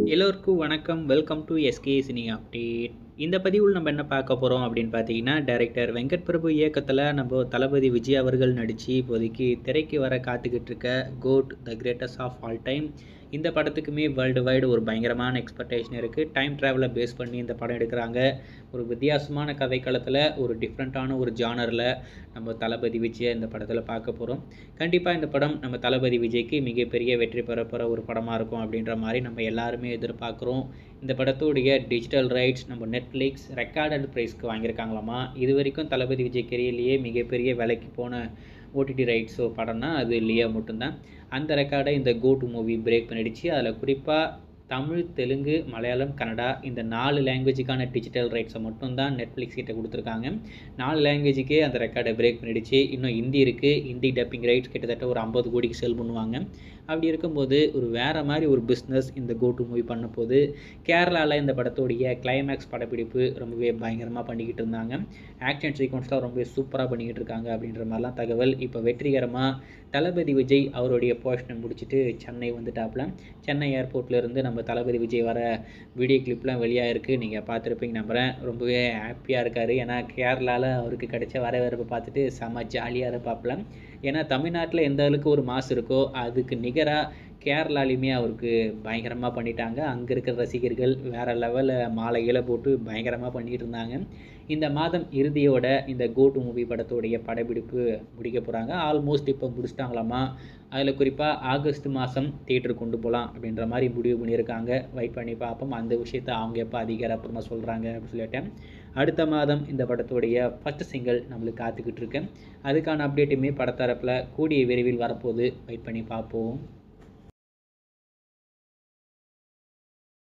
எல்லோருக்கும் வணக்கம் welcome to SK cine update இந்த பதிவில் நம்ம என்ன பார்க்க போகிறோம் அப்படின்னு பார்த்தீங்கன்னா டைரக்டர் வெங்கட் பிரபு இயக்கத்தில் நம்ம தளபதி விஜய் அவர்கள் நடித்து இப்போதைக்கு திரைக்கு வர காத்துக்கிட்டு இருக்க GOAT the greatest of all time இந்த படத்துக்குமே வேர்ல்டு வைடு ஒரு பயங்கரமான எக்ஸ்பெக்டேஷன் இருக்குது டைம் ட்ராவலை பேஸ் பண்ணி இந்த படம் எடுக்கிறாங்க ஒரு வித்தியாசமான கதைக்களத்தில் ஒரு டிஃப்ரெண்ட்டான ஒரு ஜானரில் நம்ம தளபதி விஜயை இந்த படத்தில் பார்க்க போகிறோம் கண்டிப்பாக இந்த படம் நம்ம தளபதி விஜய்க்கு மிகப்பெரிய வெற்றி பெற போகிற ஒரு படமாக இருக்கும் அப்படின்ற மாதிரி நம்ம எல்லாருமே எதிர்பார்க்குறோம் இந்த படத்துடைய டிஜிட்டல் ரைட்ஸ் நம்ம நெட்ஃப்ளிக்ஸ் ரெக்கார்டட் ப்ரைஸ்க்கு வாங்கியிருக்காங்களாமா இது வரைக்கும் தளபதி விஜய் கெரியர்லேயே மிகப்பெரிய விலைக்கு போன ஓடிடி ரைட்ஸோ படம்னா அது லியோ மட்டும்தான் அந்த ரெக்கார்டை இந்த கோ டு மூவி பிரேக் பண்ணிடுச்சு அதில் குறிப்பாக தமிழ் தெலுங்கு மலையாளம் கன்னடா இந்த நாலு லாங்குவேஜுக்கான டிஜிட்டல் ரைட்ஸை மட்டும்தான் நெட்ஃப்ளிக்ஸ் கிட்ட கொடுத்துருக்காங்க நாலு லாங்குவேஜுக்கே அந்த ரெக்கார்டை பிரேக் பண்ணிடுச்சு இன்னும் ஹிந்தி இருக்குது ஹிந்தி டப்பிங் ரைட்ஸ் கிட்டத்தட்ட ஒரு ஐம்பது கோடிக்கு செல் பண்ணுவாங்க அப்படி இருக்கும்போது ஒரு வேறு மாதிரி ஒரு பிஸ்னஸ் இந்த கோ டு மூவி பண்ண போது கேரளாவில் இந்த படத்தோடைய கிளைமேக்ஸ் படப்பிடிப்பு ரொம்பவே பயங்கரமாக பண்ணிக்கிட்டு இருந்தாங்க ஆக்ஷன் சீக்வன்ஸ்லாம் ரொம்பவே சூப்பராக பண்ணிக்கிட்டு இருக்காங்க அப்படின்ற மாதிரிலாம் தகவல் இப்போ வெற்றிகரமாக தளபதி விஜய் அவருடைய போர்ஷனை முடிச்சுட்டு சென்னை வந்துட்டாப்புல சென்னை ஏர்போர்ட்லேருந்து நம்ம தளபதி விஜய் வர வீடியோ கிளிப்லாம் வெளியாக இருக்குது நீங்கள் பார்த்துருப்பீங்க நம்புகிறேன் ரொம்பவே ஹாப்பியாக இருக்கார் ஏன்னா கேரளாவில் அவருக்கு கிடைச்ச வரவேற்பை பார்த்துட்டு செம்ம ஜாலியாக இருப்பாப்புல ஏன்னா தமிழ்நாட்டில் எந்த அளவுக்கு ஒரு மாசு இருக்கோ அதுக்கு நிகராக கேரளாலையுமே அவருக்கு பயங்கரமாக பண்ணிட்டாங்க அங்கே இருக்கிற ரசிகர்கள் வேறு லெவலில் மாலைகளை போட்டு பயங்கரமாக பண்ணிகிட்டு இருந்தாங்க இந்த மாதம் இறுதியோட இந்த கோ டு மூவி படத்தோடைய படப்பிடிப்பு முடிக்க போகிறாங்க ஆல்மோஸ்ட் இப்போ முடிச்சிட்டாங்களாமா அதில் குறிப்பாக ஆகஸ்ட் மாதம் தியேட்டருக்கு கொண்டு போகலாம் அப்படின்ற மாதிரி முடிவு பண்ணியிருக்காங்க வெயிட் பண்ணி பார்ப்போம் அந்த விஷயத்த அவங்க எப்போ அதிகாரப்பூர்வமாக சொல்கிறாங்க அப்படின்னு சொல்லிட்டேன் அடுத்த மாதம் இந்த படத்துடைய ஃபஸ்ட் சிங்கிள் நம்மளுக்கு காத்துக்கிட்டு இருக்கேன் அதுக்கான அப்டேட்டுமே படத்தரப்பில் கூடிய விரைவில் வரப்போகுது வெயிட் பண்ணி பார்ப்போம்